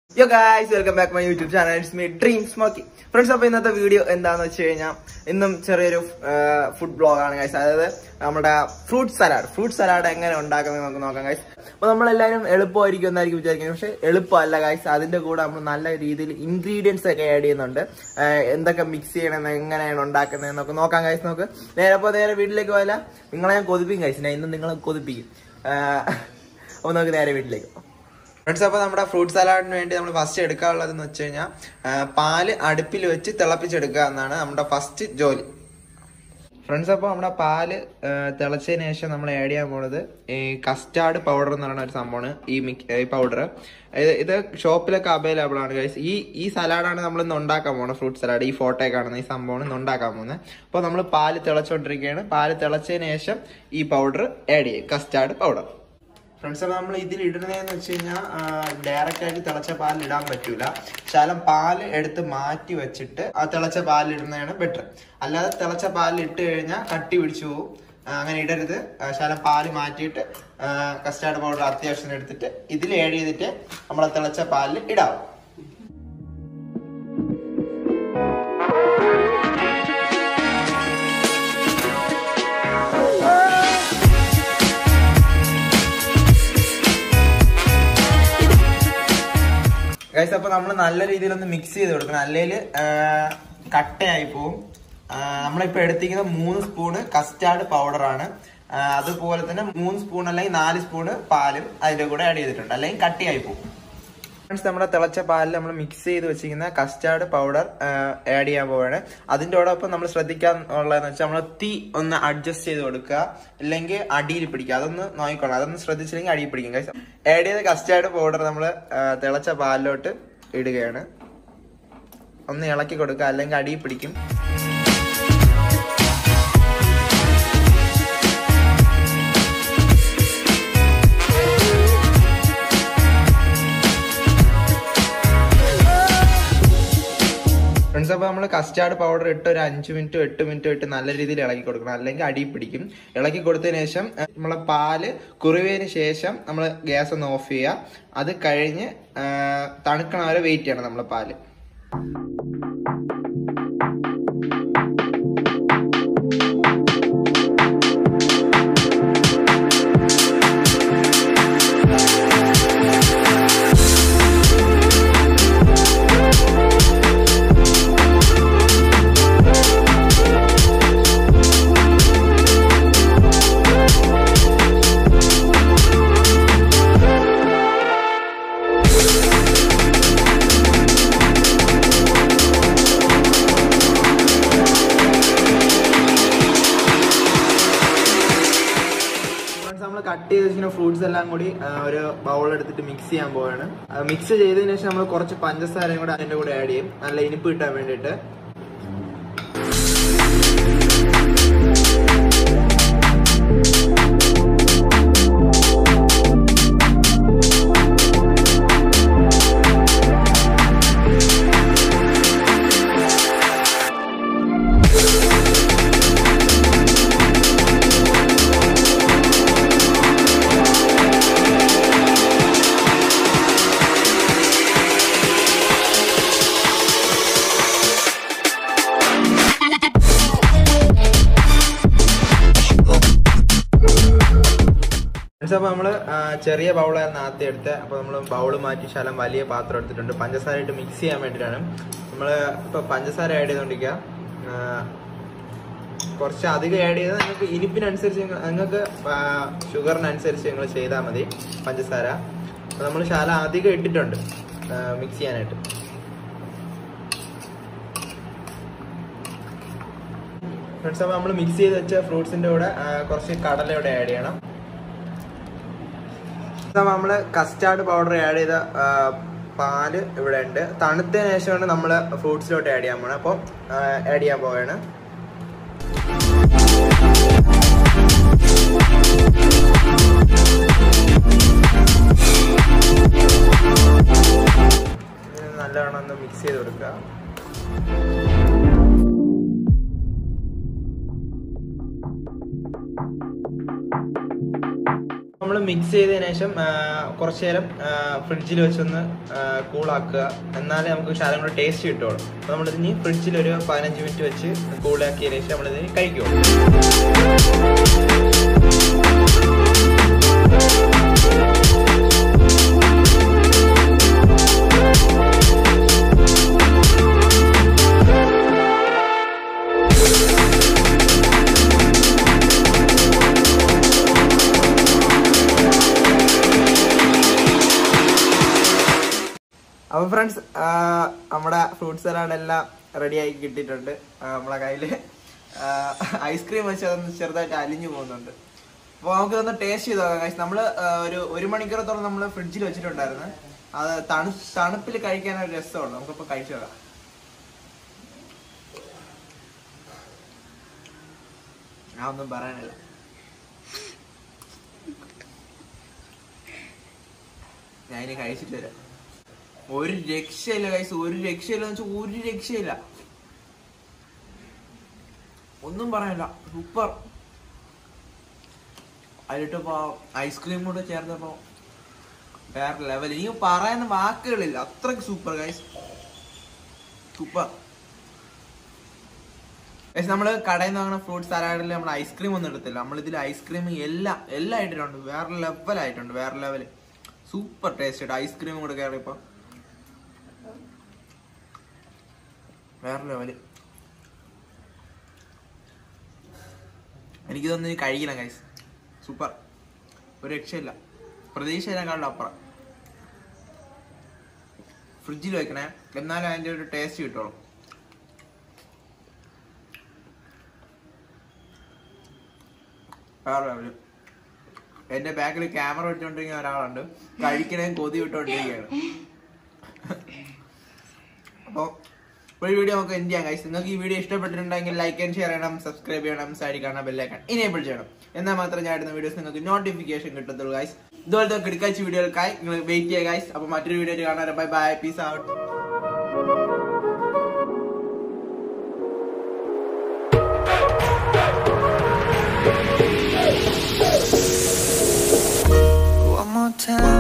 യോ guys welcome back my YouTube channel it's me Dream Smokey friends അപ്പൊ ഇന്നത്തെ video എന്താന്ന് വെച്ച് കഴിഞ്ഞാൽ ഇന്നും ചെറിയൊരു ഫുഡ് ബ്ലോഗ് ആണ് ഗൈസ് അതായത് നമ്മുടെ ഫ്രൂട്ട് സലാഡ് ഫ്രൂട്ട് സലാഡ് എങ്ങനെ ഉണ്ടാക്കുന്നത് നമുക്ക് നോക്കാം ഗൈസ് അപ്പൊ നമ്മളെല്ലാവരും എളുപ്പമായിരിക്കും എന്നായിരിക്കും വിചാരിക്കുന്നത് പക്ഷെ എളുപ്പമല്ല ഗൈസ് അതിന്റെ കൂടെ നമ്മൾ നല്ല രീതിയിൽ ഇൻഗ്രീഡിയൻസ് ഒക്കെ ആഡ് ചെയ്യുന്നുണ്ട് ആ, എന്തൊക്കെ മിക്സ് ചെയ്യണമെന്ന് എങ്ങനെയാണ് ഉണ്ടാക്കുന്നത് എന്നൊക്കെ നോക്കാം ഗൈസ് നമുക്ക് നേരെ അപ്പോൾ നേരെ വീട്ടിലേക്ക് പോയാല നിങ്ങളെ ഞാൻ കൊതിപ്പിക്കും ഗൈസ് ഞാൻ ഇന്ന് നിങ്ങളെ കൊതിപ്പിക്കും ആ, അപ്പൊ നമുക്ക് നേരെ വീട്ടിലേക്ക് പോകാം ഫ്രണ്ട്സ് അപ്പോൾ നമ്മുടെ ഫ്രൂട്ട് സലാഡിന് വേണ്ടി നമ്മൾ ഫസ്റ്റ് എടുക്കാനുള്ളത് എന്ന് വെച്ച് കഴിഞ്ഞാൽ പാല് അടുപ്പിൽ വെച്ച് തിളപ്പിച്ചെടുക്കുക എന്നാണ് നമ്മുടെ ഫസ്റ്റ് ജോലി ഫ്രണ്ട്സ് അപ്പോൾ നമ്മുടെ പാല് ആ, തിളച്ചതിന് ശേഷം നമ്മൾ ആഡ് ചെയ്യാൻ പോണത് ഈ കസ്റ്റാർഡ് പൗഡർ എന്ന് പറയുന്ന ഒരു സംഭവമാണ് ഈ മിക് ഈ പൗഡർ ഇത് ഷോപ്പിലൊക്കെ അവൈലബിൾ ആണ് ഗൈസ് ഈ ഈ സലാഡാണ് നമ്മൾ ഇന്ന് ഉണ്ടാക്കാൻ പോകുന്നത് ഫ്രൂട്ട് സലാഡ് ഈ ഫോട്ടോ കാണുന്ന ഈ സംഭവമാണ് ഇന്ന് ഉണ്ടാക്കാൻ പോകുന്നത് അപ്പോൾ നമ്മൾ പാല് തിളച്ചുകൊണ്ടിരിക്കുകയാണ് പാല് തിളച്ചതിന് ശേഷം ഈ പൗഡർ ആഡ് ചെയ്യും കസ്റ്റാർഡ് പൗഡർ ഫ്രണ്ട്സ് അപ്പൊ നമ്മൾ ഇതിൽ ഇടുന്നതെന്ന് വെച്ച് കഴിഞ്ഞാൽ ഡയറക്റ്റ് ആയിട്ട് തിളച്ച പാലിൽ ഇടാൻ പറ്റൂല ശകലം പാല് എടുത്ത് മാറ്റി വെച്ചിട്ട് ആ തിളച്ച പാലിൽ ഇടുന്നതാണ് ബെറ്റർ അല്ലാതെ തിളച്ച പാലിൽ ഇട്ട് കഴിഞ്ഞാൽ കട്ടി പിടിച്ചു പോകും ആ, അങ്ങനെ ഇടരുത് ആ, ശകലം പാല് മാറ്റിയിട്ട് കസ്റ്റാർഡ് പൗഡർ അത്യാവശ്യം എടുത്തിട്ട് ഇതിൽ ആഡ് ചെയ്തിട്ട് നമ്മൾ തിളച്ച പാലിൽ ഇടാവും ഗൈസ് അപ്പൊ നമ്മൾ നല്ല രീതിയിൽ ഒന്ന് മിക്സ് ചെയ്ത് കൊടുക്കണം അല്ലെങ്കിൽ കട്ടയായി പോവും ആ, നമ്മളിപ്പോ എടുത്തിരിക്കുന്ന മൂന്ന് സ്പൂണ് കസ്റ്റാർഡ് പൗഡർ ആണ് ആ, അതുപോലെ തന്നെ മൂന്ന് സ്പൂൺ അല്ലെങ്കിൽ നാല് സ്പൂണ് പാലും അതിന്റെ കൂടെ ആഡ് ചെയ്തിട്ടുണ്ട് അല്ലെങ്കിൽ കട്ടിയായി പോകും ഫ്രണ്ട്സ് നമ്മുടെ തിളച്ച പാലിൽ നമ്മൾ മിക്സ് ചെയ്ത് വെച്ചിരിക്കുന്ന കസ്റ്റാർഡ് പൗഡർ ആഡ് ചെയ്യാൻ പോവാണ് അതിന്റെ ഓടൊപ്പം നമ്മൾ ശ്രദ്ധിക്കാൻ ഉള്ളതെന്ന് വെച്ചാൽ നമ്മൾ തീ ഒന്ന് അഡ്ജസ്റ്റ് ചെയ്ത് കൊടുക്കുക അല്ലെങ്കിൽ അടിയിൽ പിടിക്കുക അതൊന്ന് നോക്കിക്കോണം അതൊന്ന് ശ്രദ്ധിച്ചില്ലെങ്കിൽ അടിയിൽ പിടിക്കും guys. ആഡ് ചെയ്ത കസ്റ്റാർഡ് പൗഡർ നമ്മൾ തിളച്ച പാലിലോട്ട് ഇടുകയാണ് ഒന്ന് ഇളക്കി കൊടുക്കുക അല്ലെങ്കിൽ അടിയിൽ പിടിക്കും ഫ്രണ്ട്സ് അപ്പോൾ നമ്മൾ കസ്റ്റാർഡ് പൗഡർ ഇട്ട് ഒരു അഞ്ച് മിനിറ്റോ എട്ട് മിനിറ്റോ ഇട്ട് നല്ല രീതിയിൽ ഇളക്കി കൊടുക്കണം അല്ലെങ്കിൽ അടി പിടിക്കും ഇളക്കി കൊടുത്തതിന് ശേഷം അഹ്, നമ്മളെ പാല് കുറുവിയതിന് ശേഷം നമ്മൾ ഗ്യാസ് ഒന്ന് ഓഫ് ചെയ്യുക അത് കഴിഞ്ഞ് ആഹ്, തണുക്കണ വരെ വെയിറ്റ് ചെയ്യണം നമ്മളെ പാല് നമ്മൾ കട്ട് ചെയ്ത് വെച്ചിരിക്കുന്ന ഫ്രൂട്ട്സ് എല്ലാം കൂടി ആ, ഒരു ബൗൾ എടുത്തിട്ട് മിക്സ് ചെയ്യാൻ പോവാണ് മിക്സ് ചെയ്തതിന് ശേഷം നമ്മൾ കുറച്ച് പഞ്ചസാരയും കൂടെ അതിന്റെ കൂടെ ആഡ് ചെയ്യും നല്ല ഇനിപ്പ് കിട്ടാൻ വേണ്ടിയിട്ട് ഫ്രണ്ട്സ് അപ്പൊ നമ്മള് ആ, ചെറിയ ബൗളായിരുന്നു ആദ്യം എടുത്തത് അപ്പൊ നമ്മൾ ബൗള് മാറ്റി ശലം വലിയ പാത്രം എടുത്തിട്ടുണ്ട് പഞ്ചസാര ഇട്ട് മിക്സ് ചെയ്യാൻ വേണ്ടിയിട്ടാണ് നമ്മള് ഇപ്പൊ പഞ്ചസാര ആഡ് ചെയ്തോണ്ടിരിക്കുക ആ, കുറച്ച് അധികം ആഡ് ചെയ്താൽ നിങ്ങൾക്ക് ഇനിപ്പിനനുസരിച്ച് നിങ്ങ- നിങ്ങൾക്ക് ഷുഗറിനനുസരിച്ച് നിങ്ങൾ ചെയ്താൽ മതി പഞ്ചസാര അപ്പൊ നമ്മൾ ശാല അധികം ഇട്ടിട്ടുണ്ട് മിക്സ് ചെയ്യാനായിട്ട് ഫ്രണ്ട്സ് അപ്പൊ നമ്മൾ മിക്സ് ചെയ്ത് വെച്ച ഫ്രൂട്ട്സിന്റെ കൂടെ ആ, കുറച്ച് കടല ഇവിടെ ആഡ് ചെയ്യണം നമ്മൾ കസ്റ്റാർഡ് പൗഡർ ആഡ് ചെയ്ത ആ, പാല് ഇവിടെ ഉണ്ട് തണുത്തതിന് ശേഷമാണ് നമ്മൾ ഫ്രൂട്ട്സിലോട്ട് ആഡ് ചെയ്യാൻ പോണത് അപ്പോൾ ആഡ് ചെയ്യാൻ പോവുകയാണ് ഇത് നല്ലവണ്ണം ഒന്ന് മിക്സ് ചെയ്ത് കൊടുക്കുക നമ്മൾ നമ്മൾ മിക്സ് ചെയ്തതിനു ശേഷം ആ, കുറച്ച് നേരം ഫ്രിഡ്ജിൽ വെച്ചൊന്ന് കൂളാക്കുക എന്നാലേ നമുക്ക് ശാലം കൂടെ ടേസ്റ്റ് കിട്ടുള്ളൂ അപ്പോൾ നമ്മളിതിന് ഫ്രിഡ്ജിൽ ഒരു പതിനഞ്ച് മിനിറ്റ് വെച്ച് കൂളാക്കിയതിനു ശേഷം നമ്മളിതിന് കഴിക്കുള്ളൂ അപ്പൊ ഫ്രണ്ട്സ് നമ്മുടെ ഫ്രൂട്ട് സലാഡ് എല്ലാം റെഡി ആയി കിട്ടിയിട്ടുണ്ട് ആ, നമ്മളെ കയ്യില് ഐസ്ക്രീം വെച്ച് അതൊന്ന് ചെറുതായിട്ട് അലിഞ്ഞു പോകുന്നുണ്ട് അപ്പോൾ നമുക്ക് ഒന്ന് ടേസ്റ്റ് ചെയ്ത് നോക്കാം guys. നമ്മള് ആ, ഒരു ഒരു മണിക്കൂറത്തോളം നമ്മൾ ഫ്രിഡ്ജിൽ വെച്ചിട്ടുണ്ടായിരുന്നു അത് തണു തണുപ്പിൽ കഴിക്കാൻ ഒരു രസമുണ്ട് നമുക്കിപ്പോൾ കഴിച്ചു നോക്കാം ഞാൻ ഒന്നും പറയാനില്ല ഞാൻ ഇനി കഴിച്ചിട്ട് വരാം ഒരു രക്ഷയില്ല കൈസ് ഒരു രക്ഷയില്ല എന്ന് വെച്ചാൽ ഒരു രക്ഷയില്ല ഒന്നും പറയാനില്ല സൂപ്പർ അതിലിട്ടിപ്പോ ഐസ്ക്രീം കൂടെ ചേർന്നപ്പോ വേറെ ലെവൽ ഇനി പറയാൻ വാക്കുകളില്ല അത്രക്ക് സൂപ്പർ ഗൈസ് സൂപ്പർ ഗൈസ് നമ്മള് കടയിൽ നിന്ന് വാങ്ങുന്ന ഫ്രൂട്ട് സലാഡിൽ നമ്മൾ ഐസ്ക്രീം ഒന്നും എടുത്തില്ല നമ്മൾ ഇതിൽ ഐസ്ക്രീം എല്ലാം എല്ലാം ഇട്ടിട്ടുണ്ട് വേറെ ലെവലായിട്ടുണ്ട് വേറെ ലെവൽ സൂപ്പർ ടേസ്റ്റ് ആയിട്ട് ഐസ്ക്രീം കൂടെ കയറിയപ്പോ വേറെ ലെവല് എനിക്കിതൊന്നും ഇനി കഴിക്കണം ഗൈസ് സൂപ്പർ ഒരു രക്ഷയില്ല പ്രതീക്ഷയിനെക്കാളും അപ്പുറം ഫ്രിഡ്ജിൽ വെക്കണേ എന്നാലും അതിന്റെ ഒരു ടേസ്റ്റ് കിട്ടുള്ളൂ വേറെ ലെവല് എന്റെ ബാക്കിൽ ക്യാമറ വെച്ചോണ്ടിരിക്കുന്ന ഒരാളുണ്ട് കഴിക്കണേ കൊതി വിട്ടോണ്ടിരിക്കുകയാണ് അപ്പോൾ ഒരു വീഡിയോ നമുക്ക് എൻഡ് ചെയ്യാം ഗൈസ് നിങ്ങൾക്ക് ഈ വീഡിയോ ഇഷ്ടപ്പെട്ടിട്ടുണ്ടെങ്കിൽ ലൈക്ക് ആൻഡ് ഷെയർ ചെയ്യണം സബ്സ്ക്രൈബ് ചെയ്യണം സൈഡിൽ കാണാൻ ബെല്ലൈക്കൺ ഇനേബിൾ ചെയ്യണം എന്നാൽ മാത്രമേ ഞാൻ ഇടുന്ന വീഡിയോസ് നിങ്ങൾക്ക് നോട്ടിഫിക്കേഷൻ കിട്ടത്തുള്ളൂ ഗൈസ് ഇതുപോലത്തെ കിടക്കാഴ്ച വീഡിയോകൾക്കായി നിങ്ങൾ വെയിറ്റ് ചെയ്യുക ഗൈസ് അപ്പോൾ മറ്റൊരു വീഡിയോ കാണാൻ bye bye peace out One more time